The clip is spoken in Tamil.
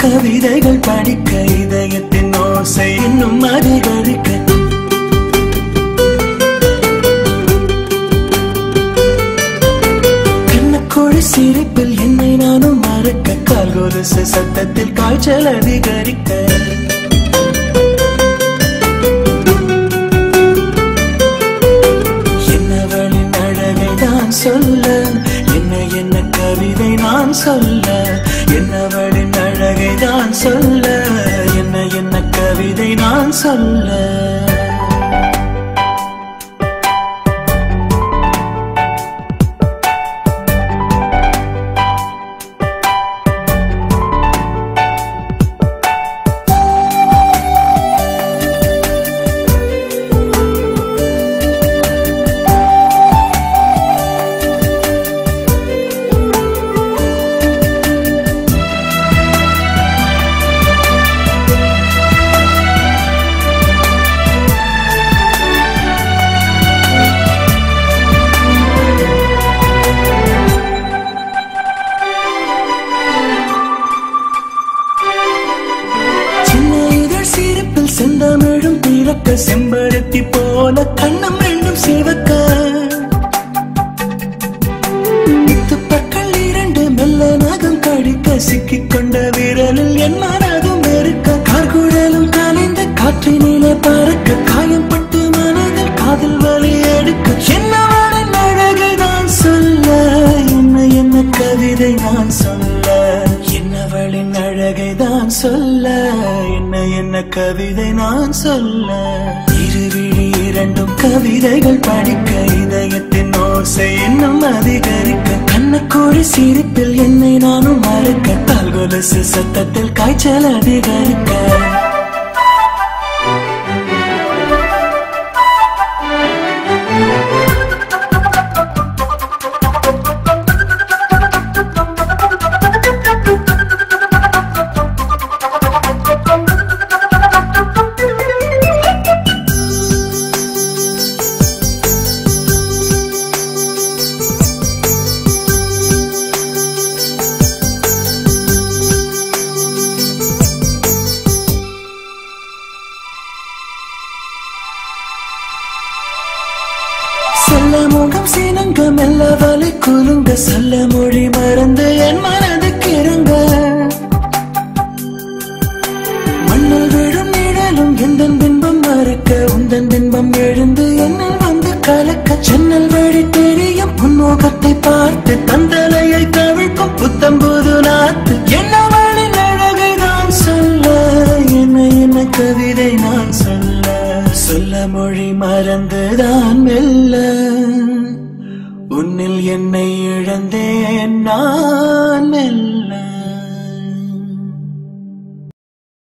கவிதைகள் படிக்க இதயத்தின் ஓசை இன்னும் அதிகரிக்க கண்ணக்கோழி சிரிப்பில் என்னை நானும் மறக்க கால் கொலுசு சத்தத்தில் காய்ச்சல் அதிகரிக்க என்னவளின் அழகை நான் சொல்ல என்ன என்ன கவிதை நான் சொல்ல என்னவளின் அழகை நான் சொல்ல என்ன என்ன கவிதை நான் சொல்ல சின்ன இதழ் சிரிப்பில் செந்தமிழும் பிறக்க செம்பருத்தி போல கண்ணம் ரெண்டும் சிவக்க முத்துப்பற்கள் இரண்டு மெல்ல நகம் கடிக்க சிக்கிக் கொண்ட விரலில் என் மனதும் வெறுக்க கார்குழலும் கலைந்த காற்றினிலே பறக்க காயப்பட்டு மனதில் காதல் வலி எடுக்க என்னவளின் அழகை நான் சொல்ல என்ன என்ன கவிதை நான் சொல்ல என்னவளின் அழகை தான் சொல்ல என்ன என்ன கவிதை நான் சொல்ல இருவிழி இரண்டும் கவிதைகள் படிக்க இதயத்தின் ஓசை இன்னும் அதிகரிக்க கண்ணக்கோழி சிரிப்பில் என்னை நானும் மறக்க கால் கொலுசு சத்தத்தில் காய்ச்சல் அதிகரிக்க சொல்ல முகம் சீனங்க மெல்ல வலை குலுங்க சொல்ல மொழி மறந்து என் மனது கிறங்க மண்ணில் விழும் நிழலும் எந்த பின்பம் மறக்க உந்தன் பின்பம் எழுந்து என்னில் வந்து கலக்க ஜன்னல் வழி தெரியும் உன்முகத்தை பார்த்து தந்தலையை தவிழ்க்கும் புத்தம்புது நாத்து என்னவளின் அழகை நான் சொல்ல என்ன என்ன கவிதை நான் சொல்ல சொல்ல மொழி மறந்துதான் மெல்ல உன்னில் என்னை இழந்தேன் நான் மெல்ல